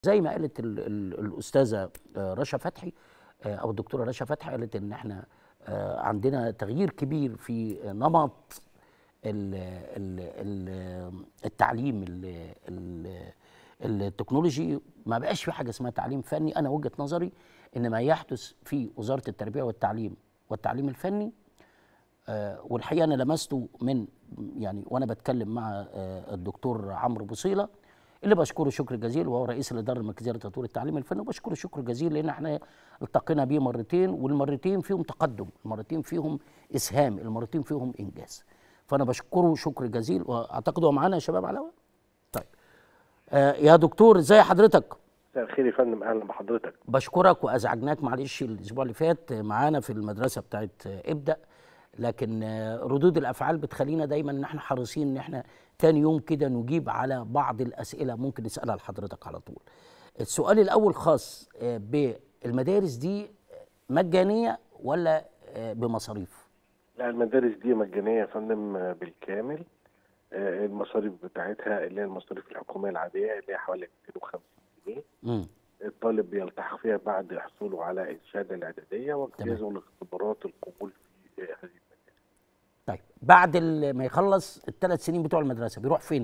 زي ما قالت ال ال الاستاذه آه، رشا فتحي آه، او الدكتوره رشا فتحي قالت ان احنا آه، عندنا تغيير كبير في نمط ال ال ال التعليم ال ال التكنولوجي ما بقاش في حاجه اسمها تعليم فني انا وجهه نظري ان ما يحدث في وزاره التربيه والتعليم والتعليم الفني آه، والحقيقه انا لمسته من يعني وانا بتكلم مع آه، الدكتور عمرو بوصيله اللي بشكره شكر جزيل وهو رئيس الاداره المركزيه لتطوير التعليم الفني وبشكره شكر جزيل لان احنا التقينا بيه مرتين والمرتين فيهم تقدم المرتين فيهم اسهام المرتين فيهم انجاز فانا بشكره شكر جزيل واعتقد هو معانا يا شباب على الهواء؟ طيب آه يا دكتور ازي حضرتك مساء الخير يا فندم اهلا بحضرتك بشكرك وازعجناك معلش الاسبوع اللي فات معانا في المدرسه بتاعت ابدا لكن ردود الافعال بتخلينا دايما ان احنا حريصين ان احنا تاني يوم كده نجيب على بعض الاسئله ممكن نسالها لحضرتك على طول. السؤال الاول خاص بالمدارس دي مجانيه ولا بمصاريف؟ لا المدارس دي مجانيه يا فندم بالكامل آه، المصاريف بتاعتها اللي هي المصاريف الحكوميه العاديه اللي هي حوالي 250 جنيه امم الطالب بيلتحق فيها بعد حصوله على الشهاده الاعداديه واجتيازه لاختبارات القبول في آه، هذه المدارس طيب بعد ال- ما يخلص الثلاث سنين بتوع المدرسه بيروح فين؟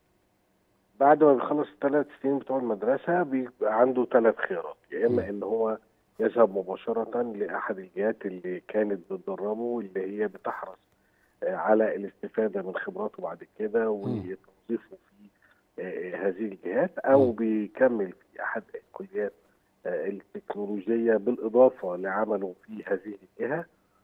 بعد ما بيخلص الثلاث سنين بتوع المدرسه بيبقى عنده ثلاث خيارات يا اما ان هو يذهب مباشره لاحد الجهات اللي كانت بتدربه اللي هي بتحرص آه، على الاستفاده من خبراته بعد كده وتوظيفه في آه، هذه الجهات او مم. بيكمل في احد الكليات آه، التكنولوجيه بالاضافه لعمله في هذه الجهه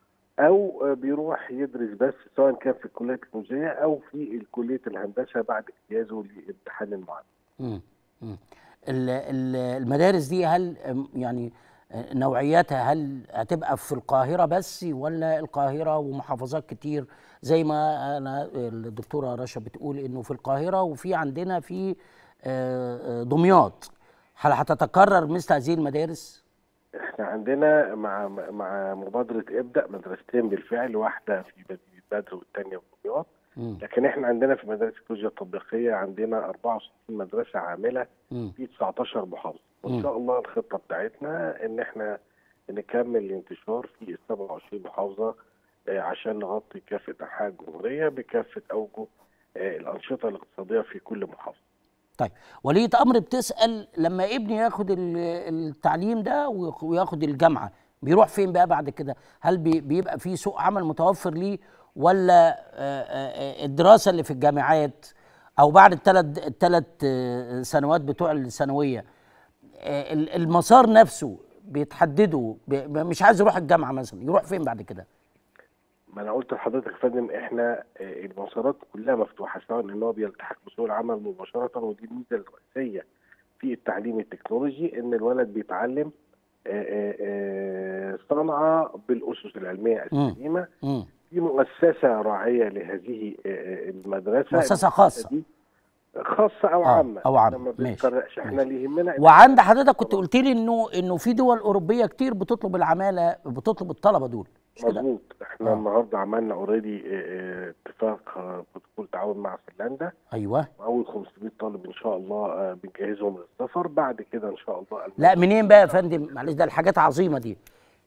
او آه، بيروح يدرس بس سواء كان في الكليه التكنولوجيه او في كليه الهندسه بعد اجتيازه لامتحان المعادله مم. مم. ال- ال- المدارس دي هل أم، يعني آه، نوعياتها هل هتبقى في القاهرة بس ولا القاهرة ومحافظات كتير زي ما أنا الدكتورة رشا بتقول إنه في القاهرة وفي عندنا في آه، آه، دمياط هل هتتكرر مثل هذه المدارس؟ احنا عندنا مع مع مبادره ابدا مدرستين بالفعل واحده في مدينه بدر والثانيه في دمياط مم. لكن احنا عندنا في مدارس التكنولوجيا التطبيقيه عندنا 64 مدرسه عامله مم. في 19 محافظه مم. وان شاء الله الخطه بتاعتنا ان احنا نكمل الانتشار في ال 27 محافظه آه، عشان نغطي كافه انحاء الجمهوريه بكافه اوجه آه، الانشطه الاقتصاديه في كل محافظه طيب ولية أمر بتسأل لما ابني ياخد ال- التعليم ده ويخ- وياخد الجامعة بيروح فين بقى بعد كده؟ هل بي- بيبقى في سوق عمل متوفر ليه ولا آه، آه، آه، الدراسة اللي في الجامعات أو بعد الثلاث الثلاث سنوات بتوع الثانوية آه، ال- المسار نفسه بيتحددوا ب- مش عايز يروح الجامعة مثلا يروح فين بعد كده؟ ما انا قلت لحضرتك يا فندم احنا آه، المسارات كلها مفتوحه سواء ان هو بيلتحق بسوق العمل مباشره ودي الميزه الرئيسيه في التعليم التكنولوجي ان الولد بيتعلم آه، آه، آه، صنعه بالاسس العلميه مم. السليمه مم. في مؤسسه راعيه لهذه آه، آه، المدرسه مؤسسة خاصة. دي خاصه او آه، عامه أو عامة. إحنا ما ماشي. بنفرقش احنا ماشي. اللي يهمنا إن وعند حضرتك كنت قلت لي انه انه في دول اوروبيه كتير بتطلب العماله بتطلب الطلبه دول مش كده؟ مظبوط احنا آه. النهارده عملنا اوريدي اتفاق آه، بروتوكول تعاون مع فنلندا ايوه اول 500 طالب ان شاء الله آه، بنجهزهم للسفر بعد كده ان شاء الله لا منين بقى يا فندم معلش ده الحاجات عظيمه دي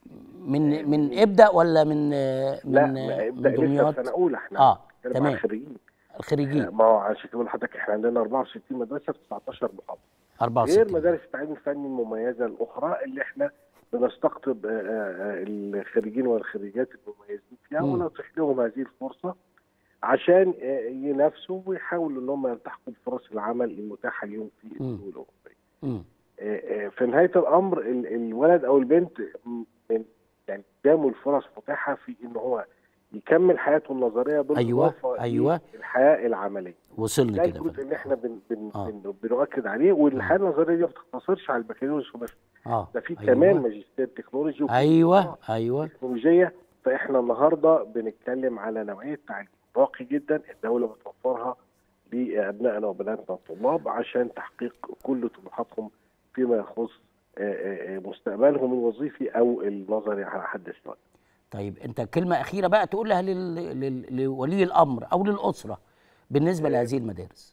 من من ابدا ولا من آه، من لا آه، ما من ابدا لسه دمياط سنه اولى احنا اه بنتكلم عن تمام الخريجين الخريجين ما هو عشان كده بقول لحضرتك احنا عندنا 64 مدرسه في 19 محافظه غير 64 مدارس التعليم الفني المميزه الاخرى اللي احنا بنستقطب آه، آه، الخريجين والخريجات المميزين فيها مم. ونتيح لهم هذه الفرصه عشان آه، ينافسوا ويحاولوا ان هم يلتحقوا بفرص العمل المتاحه لهم في الدول الاوروبيه. مم. آه، آه، في نهايه الامر ال- الولد او البنت م- من يعني قدامه الفرص متاحه في ان هو يكمل حياته النظريه بالاضافه أيوة. للحياه العمليه. وصلني ده كده يا الجزء فندم. اللي احنا بن بن آه. بن بنؤكد عليه والحياه النظريه دي ما بتقتصرش على البكالوريوس وبس اه ده في أيوة. كمان ماجستير تكنولوجي وفي ايوه ايوه تكنولوجيه فاحنا النهارده بنتكلم على نوعيه تعليم راقي جدا الدوله بتوفرها لابنائنا وبناتنا الطلاب عشان تحقيق كل طموحاتهم فيما يخص آه، آه، آه، مستقبلهم الوظيفي او النظري على حد السواء. طيب انت كلمه اخيره بقى تقولها لل... لل... لولي الامر او للاسره بالنسبه لهذه المدارس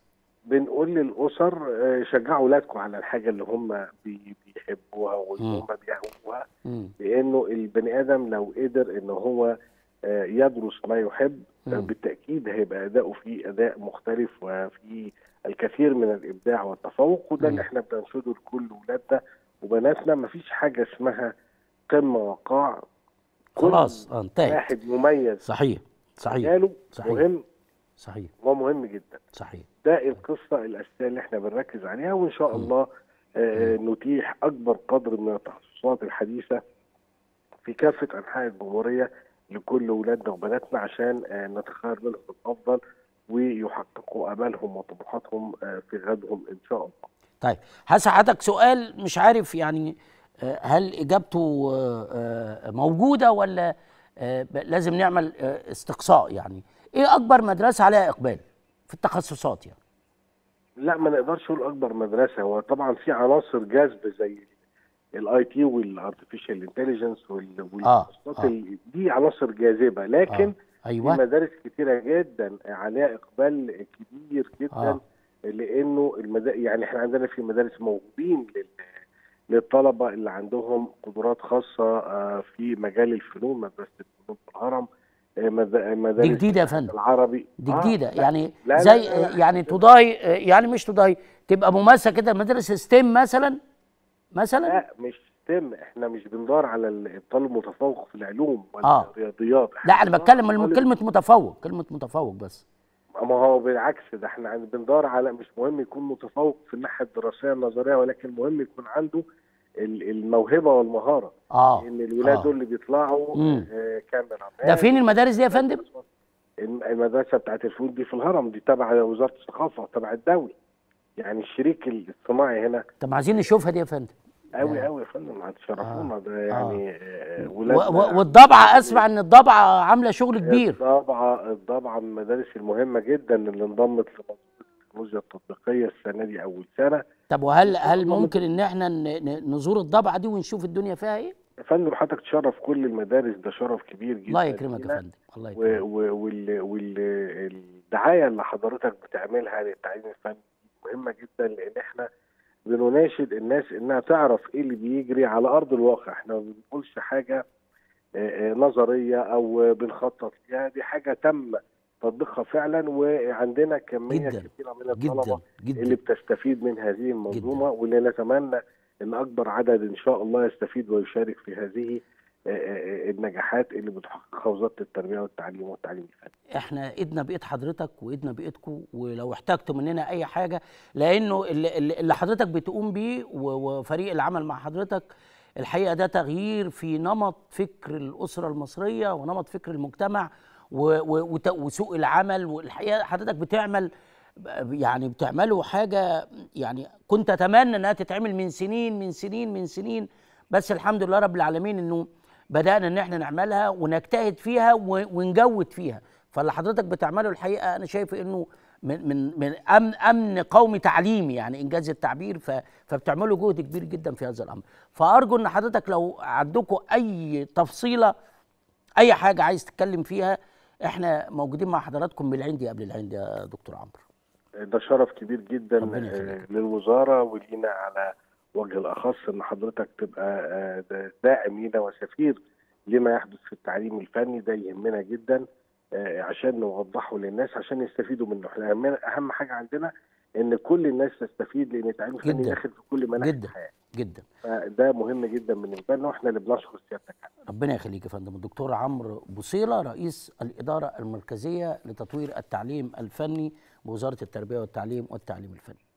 بنقول للاسر آه، شجعوا اولادكم على الحاجه اللي هم بي- بيحبوها واللي مم. هم بيهووها مم. لانه البني ادم لو قدر ان هو آه، يدرس ما يحب آه، مم. بالتاكيد هيبقى اداؤه فيه اداء مختلف وفي الكثير من الابداع والتفوق وده مم. اللي احنا بننشده لكل ولادنا وبناتنا مفيش حاجه اسمها قمه وقاع كل خلاص اه انتهت واحد مميز صحيح صحيح مجاله صحيح. مهم صحيح ومهم جدا صحيح ده القصه الاساسيه اللي احنا بنركز عليها وان شاء الله آه، نتيح اكبر قدر من التخصصات الحديثه في كافه انحاء الجمهوريه لكل اولادنا وبناتنا عشان آه، نتخير منهم الافضل ويحققوا امالهم وطموحاتهم آه، في غدهم ان شاء الله. طيب هسألك سؤال مش عارف يعني آه، هل اجابته آه، آه، موجوده ولا آه، ب- لازم نعمل آه، استقصاء يعني ايه اكبر مدرسه عليها اقبال في التخصصات يعني لا ما نقدرش نقول اكبر مدرسه هو طبعا في عناصر جذب زي الاي تي والارتفيشال انتليجنس آه، والتخصصات آه. ال- دي عناصر جاذبه لكن آه. في ايوه مدارس كتيرة جدا عليها إقبال كبير جدا آه. لأنه المدا... يعني إحنا عندنا في مدارس موهوبين لل... للطلبة اللي عندهم قدرات خاصة آه، في مجال الفنون مدرسة الفنون في الهرم آه، مد... مدارس دي جديده يا فندم العربي دي آه، جديده لا، يعني لا، لا، زي لا، لا. يعني تضاهي آه، يعني مش تضاهي تبقى ممارسه كده مدارس ستيم مثلا مثلا لا مش تم احنا مش بندور على الطالب المتفوق في العلوم ولا آه. الرياضيات لا انا بتكلم من طالب- كلمه متفوق كلمه متفوق بس ما هو بالعكس ده احنا عند- بندور على مش مهم يكون متفوق في الناحيه الدراسيه النظريه ولكن مهم يكون عنده ال- الموهبه والمهاره اه ان الولاد آه. دول اللي بيطلعوا مم. آه كاميرا ده فين المدارس دي يا فندم المدرسه بتاعت الفنون دي في الهرم دي تبع وزاره الثقافه تبع الدوله يعني الشريك الصناعي هنا طب عايزين نشوفها دي يا فندم قوي قوي يا فندم هتشرفونا ده يعني آه. و- ولادنا و- والضبعه اسمع ان الضبعه عامله شغل كبير الضبعه الضبعه من المدارس المهمه جدا اللي انضمت لمنظومه التكنولوجيا التطبيقيه السنه دي اول سنه طب وهل هل ممكن ان احنا ن- ن- نزور الضبعه دي ونشوف الدنيا فيها ايه؟ يا فندم حضرتك تشرف كل المدارس ده شرف كبير جدا الله يكرمك يا لينا. فندم الله و- يكرمك و- وال- والدعايه اللي حضرتك بتعملها للتعليم الفني مهمه جدا لان احنا بنناشد الناس انها تعرف ايه اللي بيجري على ارض الواقع احنا ما بنقولش حاجه آه، آه، نظريه او بنخطط ليها دي حاجه تم تطبيقها فعلا وعندنا كميه جدا كثيره من الطلبه جدا اللي جدا بتستفيد من هذه المنظومه واللي نتمنى ان اكبر عدد ان شاء الله يستفيد ويشارك في هذه آه، آه، النجاحات اللي بتحققها وزاره التربيه والتعليم والتعليم الفني. احنا ايدنا بايد حضرتك وايدنا بايدكم ولو احتجتوا مننا اي حاجه لانه اللي, اللي اللي حضرتك بتقوم بيه و- وفريق العمل مع حضرتك الحقيقه ده تغيير في نمط فكر الاسره المصريه ونمط فكر المجتمع و- و- وت- وسوق العمل والحقيقه حضرتك بتعمل يعني بتعملوا حاجه يعني كنت اتمنى انها تتعمل من سنين من سنين من سنين بس الحمد لله رب العالمين انه بدانا ان احنا نعملها ونجتهد فيها و- ونجود فيها فاللي حضرتك بتعمله الحقيقه انا شايف انه من من من امن امن قومي تعليمي يعني انجاز التعبير ف فبتعملوا جهد كبير جدا في هذا الامر فارجو ان حضرتك لو عندكم اي تفصيله اي حاجه عايز تتكلم فيها احنا موجودين مع حضراتكم من العند قبل العند يا دكتور عمرو ده شرف كبير جدا ربنا آه، يخليك. للوزاره ولينا على وجه الاخص ان حضرتك تبقى آه، دا- داعم لينا وسفير لما يحدث في التعليم الفني ده يهمنا جدا آه، عشان نوضحه للناس عشان يستفيدوا منه احنا أهم- اهم حاجه عندنا ان كل الناس تستفيد لان التعليم الفني جدا. داخل في كل مناحي جدا الحياه جدا فده مهم جدا بالنسبه لنا واحنا اللي بنشكر سيادتك عليه. ربنا يخليك يا فندم الدكتور عمرو بوصيله رئيس الاداره المركزيه لتطوير التعليم الفني بوزاره التربيه والتعليم والتعليم الفني